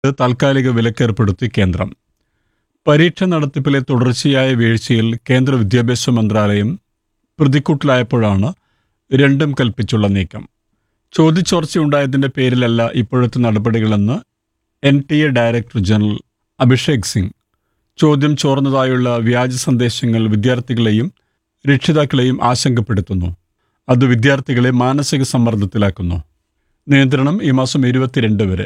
താൽക്കാലിക വിലക്കേർപ്പെടുത്തി കേന്ദ്രം പരീക്ഷ നടത്തിപ്പിലെ തുടർച്ചയായ വീഴ്ചയിൽ കേന്ദ്ര വിദ്യാഭ്യാസ മന്ത്രാലയം പ്രതിക്കൂട്ടിലായപ്പോഴാണ് രണ്ടും കൽപ്പിച്ചുള്ള നീക്കം ചോദ്യച്ചോർച്ചയുണ്ടായതിന്റെ പേരിലല്ല ഇപ്പോഴത്തെ നടപടികളെന്ന് N T A director general Abhishek Singh ചോദ്യം ചോർന്നതായുള്ള വ്യാജ സന്ദേശങ്ങൾ വിദ്യാർത്ഥികളെയും രക്ഷിതാക്കളെയും ആശങ്കപ്പെടുത്തുന്നു അത് വിദ്യാർത്ഥികളെ മാനസിക സമ്മർദ്ദത്തിലാക്കുന്നു നിയന്ത്രണം ഈ മാസം ഇരുപത്തിരണ്ട് വരെ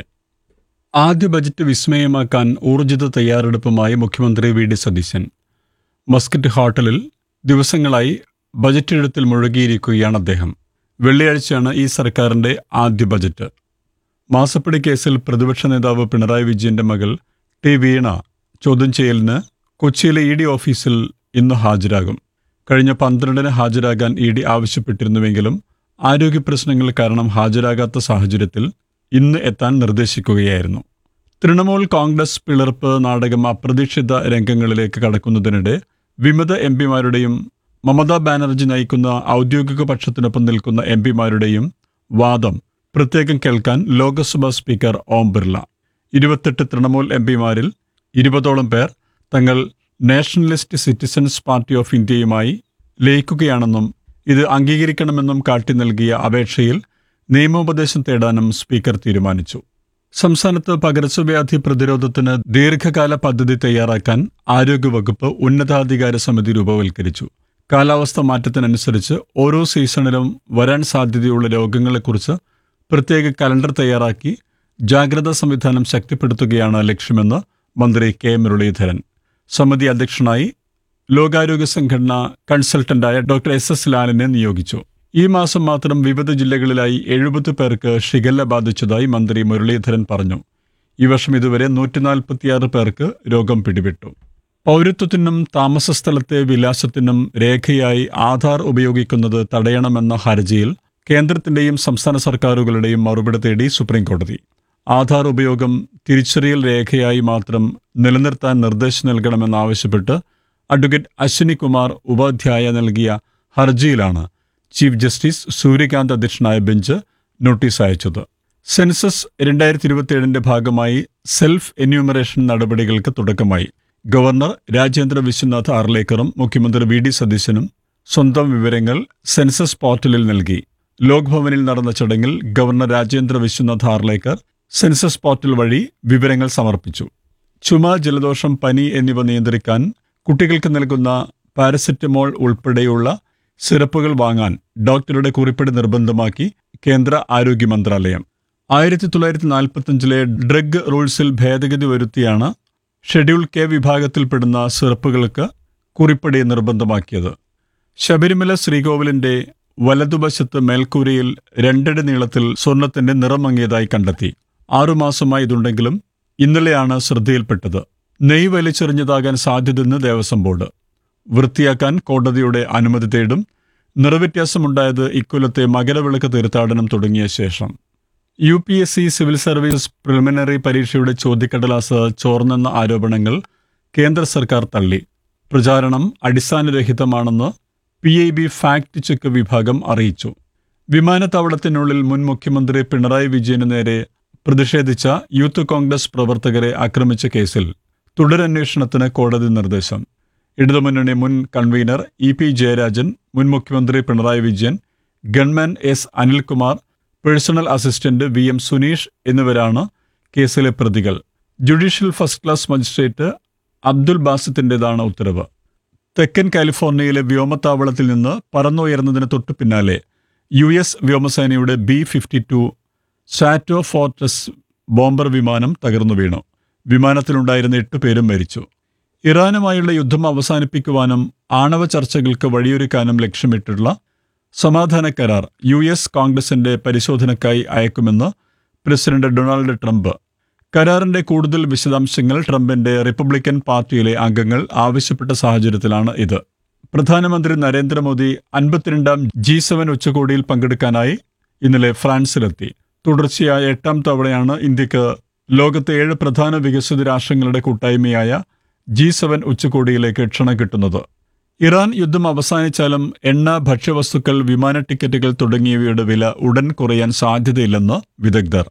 ആദ്യ ബജറ്റ് വിസ്മയമാക്കാൻ ഊർജിത തയ്യാറെടുപ്പുമായി മുഖ്യമന്ത്രി വി ഡി സതീശൻ മസ്കറ്റ് ഹോട്ടലിൽ ദിവസങ്ങളായി ബജറ്റ് എഴുത്തിൽ മുഴുകിയിരിക്കുകയാണ് അദ്ദേഹം വെള്ളിയാഴ്ചയാണ് ഈ സർക്കാരിന്റെ ആദ്യ ബജറ്റ് മാസപ്പടി കേസിൽ പ്രതിപക്ഷ നേതാവ് പിണറായി വിജയന്റെ മകൾ ടി വീണ ചോദ്യം ചെയ്യലിന് കൊച്ചിയിലെ ഇ ഡി ഓഫീസിൽ ഇന്ന് ഹാജരാകും കഴിഞ്ഞ പന്ത്രണ്ടിന് ഹാജരാകാൻ ഇ ഡി ആവശ്യപ്പെട്ടിരുന്നുവെങ്കിലും ആരോഗ്യ പ്രശ്നങ്ങൾ കാരണം ഹാജരാകാത്ത സാഹചര്യത്തിൽ ഇന്ന് എത്താൻ നിർദ്ദേശിക്കുകയായിരുന്നു തൃണമൂൽ കോൺഗ്രസ് പിളർപ്പ് നാടകം അപ്രതീക്ഷിത രംഗങ്ങളിലേക്ക് കടക്കുന്നതിനിടെ വിമത എം പിമാരുടെയും മമതാ ബാനർജി നയിക്കുന്ന ഔദ്യോഗിക പക്ഷത്തിനൊപ്പം നിൽക്കുന്ന എം പിമാരുടെയും വാദം പ്രത്യേകം കേൾക്കാൻ ലോക്സഭാ സ്പീക്കർ ഓം ബിർള ഇരുപത്തെട്ട് തൃണമൂൽ എം പിമാരിൽ ഇരുപതോളം പേർ തങ്ങൾ നാഷണലിസ്റ്റ് സിറ്റിസൺസ് പാർട്ടി ഓഫ് ഇന്ത്യയുമായി ലയിക്കുകയാണെന്നും ഇത് അംഗീകരിക്കണമെന്നും കാട്ടി നൽകിയ അപേക്ഷയിൽ നിയമോപദേശം തേടാനും സ്പീക്കർ തീരുമാനിച്ചു സംസ്ഥാനത്ത് പകർച്ചവ്യാധി പ്രതിരോധത്തിന് ദീർഘകാല പദ്ധതി തയ്യാറാക്കാൻ ആരോഗ്യവകുപ്പ് ഉന്നതാധികാര സമിതി രൂപവൽക്കരിച്ചു കാലാവസ്ഥ മാറ്റത്തിനനുസരിച്ച് ഓരോ സീസണിലും വരാൻ സാധ്യതയുള്ള രോഗങ്ങളെക്കുറിച്ച് പ്രത്യേക കലണ്ടർ തയ്യാറാക്കി ജാഗ്രതാ സംവിധാനം ശക്തിപ്പെടുത്തുകയാണ് ലക്ഷ്യമെന്ന് മന്ത്രി കെ മുരളീധരൻ സമിതി അധ്യക്ഷനായി ലോകാരോഗ്യ സംഘടന കൺസൾട്ടന്റായ ഡോക്ടർ എസ് എസ് ലാലിനെ നിയോഗിച്ചു ഈ മാസം മാത്രം വിവിധ ജില്ലകളിലായി എഴുപത് പേർക്ക് ഷിഗല്ല ബാധിച്ചതായി മന്ത്രി മുരളീധരൻ പറഞ്ഞു ഈ വർഷം ഇതുവരെ നൂറ്റിനാൽപ്പത്തിയാറ് പേർക്ക് രോഗം പിടിപെട്ടു പൗരത്വത്തിനും താമസസ്ഥലത്തെ വിലാസത്തിനും രേഖയായി ആധാർ ഉപയോഗിക്കുന്നത് തടയണമെന്ന ഹർജിയിൽ കേന്ദ്രത്തിന്റെയും സംസ്ഥാന സർക്കാരുകളുടെയും മറുപടി തേടി സുപ്രീംകോടതി ആധാർ ഉപയോഗം തിരിച്ചറിയൽ രേഖയായി മാത്രം നിലനിർത്താൻ നിർദ്ദേശം നൽകണമെന്നാവശ്യപ്പെട്ട് അഡ്വക്കേറ്റ് അശ്വിനി കുമാർ ഉപാധ്യായ നൽകിയ ഹർജിയിലാണ് ചീഫ് ജസ്റ്റിസ് സൂര്യകാന്ത് അധ്യക്ഷനായ ബെഞ്ച് നോട്ടീസ് അയച്ചത് സെൻസസ് രണ്ടായിരത്തി ഇരുപത്തിയേഴിന്റെ ഭാഗമായി സെൽഫ് എന്യൂമറേഷൻ നടപടികൾക്ക് തുടക്കമായി ഗവർണർ രാജേന്ദ്ര വിശ്വനാഥ് ആർലേക്കറും മുഖ്യമന്ത്രി വി ഡി സതീശനും സ്വന്തം വിവരങ്ങൾ സെൻസസ് പോർട്ടലിൽ നൽകി ലോക് ഭവനിൽ നടന്ന ചടങ്ങിൽ governor Rajendra Vishwanath Arlekar census portal വഴി വിവരങ്ങൾ സമർപ്പിച്ചു ചുമ ജലദോഷം പനി എന്നിവ നിയന്ത്രിക്കാൻ കുട്ടികൾക്ക് നൽകുന്ന പാരസെറ്റമോൾ ഉൾപ്പെടെയുള്ള സിറപ്പുകൾ വാങ്ങാൻ ഡോക്ടറുടെ കുറിപ്പടി നിർബന്ധമാക്കി കേന്ദ്ര ആരോഗ്യ മന്ത്രാലയം ആയിരത്തി തൊള്ളായിരത്തി നാൽപ്പത്തഞ്ചിലെ ഡ്രഗ് റൂൾസിൽ ഭേദഗതി വരുത്തിയാണ് ഷെഡ്യൂൾ കെ വിഭാഗത്തിൽപ്പെടുന്ന സിറപ്പുകൾക്ക് കുറിപ്പടി നിർബന്ധമാക്കിയത് ശബരിമല ശ്രീകോവിലിന്റെ വലതുവശത്ത് മേൽക്കൂരയിൽ രണ്ടടി നീളത്തിൽ സ്വർണത്തിന്റെ നിറം മങ്ങിയതായി കണ്ടെത്തി ആറുമാസമായി ഇതുണ്ടെങ്കിലും ഇന്നലെയാണ് ശ്രദ്ധയിൽപ്പെട്ടത് നെയ് വലിച്ചെറിഞ്ഞതാകാൻ സാധ്യതയെന്ന് ദേവസ്വം ബോർഡ് വൃത്തിയാക്കാൻ കോടതിയുടെ അനുമതി തേടും നിറവ്യത്യാസമുണ്ടായത് ഇക്കൊല്ലത്തെ മകരവിളക്ക് തീർത്ഥാടനം തുടങ്ങിയ ശേഷം U P S C civil service preliminary പരീക്ഷയുടെ ചോദ്യക്കടലാസ് ചോർന്നെന്ന ആരോപണങ്ങൾ കേന്ദ്ര സർക്കാർ തള്ളി പ്രചാരണം അടിസ്ഥാനരഹിതമാണെന്ന് P I B fact check വിഭാഗം അറിയിച്ചു വിമാനത്താവളത്തിനുള്ളിൽ മുൻ മുഖ്യമന്ത്രി പിണറായി വിജയന് നേരെ പ്രതിഷേധിച്ച യൂത്ത് കോൺഗ്രസ് പ്രവർത്തകരെ ആക്രമിച്ച കേസിൽ തുടരന്വേഷണത്തിന് കോടതി നിർദ്ദേശം ഇടതുമുന്നണി മുൻ കൺവീനർ ഇ പി ജയരാജൻ മുൻ മുഖ്യമന്ത്രി Pinarayi Vijayan gunman S Anilkumar personal assistant V M Suneesh എന്നിവരാണ് കേസിലെ പ്രതികൾ judicial first class magistrate Abdul ബാസിത്തിൻ്റെതാണ് ഉത്തരവ് തെക്കൻ കാലിഫോർണിയയിലെ വ്യോമത്താവളത്തിൽ നിന്ന് പറന്നുയർന്നതിന് തൊട്ടു പിന്നാലെ യു എസ് വ്യോമസേനയുടെ B fifty two stratofortress bomber വിമാനം തകർന്നു വീണു വിമാനത്തിലുണ്ടായിരുന്ന എട്ട് പേരും മരിച്ചു ഇറാനുമായുള്ള യുദ്ധം അവസാനിപ്പിക്കുവാനും ആണവ ചർച്ചകൾക്ക് വഴിയൊരുക്കാനും ലക്ഷ്യമിട്ടുള്ള സമാധാന കരാർ യു എസ് കോൺഗ്രസിന്റെ പരിശോധനയ്ക്കായി അയക്കുമെന്ന് പ്രസിഡന്റ് ഡൊണാൾഡ് ട്രംപ് കരാറിന്റെ കൂടുതൽ വിശദാംശങ്ങൾ ട്രംപിന്റെ റിപ്പബ്ലിക്കൻ പാർട്ടിയിലെ അംഗങ്ങൾ ആവശ്യപ്പെട്ട സാഹചര്യത്തിലാണ് ഇത് പ്രധാനമന്ത്രി നരേന്ദ്രമോദി അൻപത്തിരണ്ടാം ജി സെവൻ ഉച്ചകോടിയിൽ പങ്കെടുക്കാനായി ഇന്നലെ ഫ്രാൻസിലെത്തി തുടർച്ചയായ എട്ടാം തവണയാണ് ഇന്ത്യക്ക് ലോകത്തെ ഏഴ് പ്രധാന വികസിത രാഷ്ട്രങ്ങളുടെ കൂട്ടായ്മയായ ജി സെവൻ ഉച്ചകോടിയിലേക്ക് ക്ഷണം കിട്ടുന്നത് ഇറാൻ യുദ്ധം അവസാനിച്ചാലും എണ്ണ ഭക്ഷ്യവസ്തുക്കൾ വിമാന ടിക്കറ്റുകൾ തുടങ്ങിയവയുടെ വില ഉടൻ കുറയാൻ സാധ്യതയില്ലെന്ന് വിദഗ്ധർ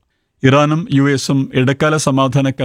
ഇറാനും യു എസും ഇടക്കാല സമാധാന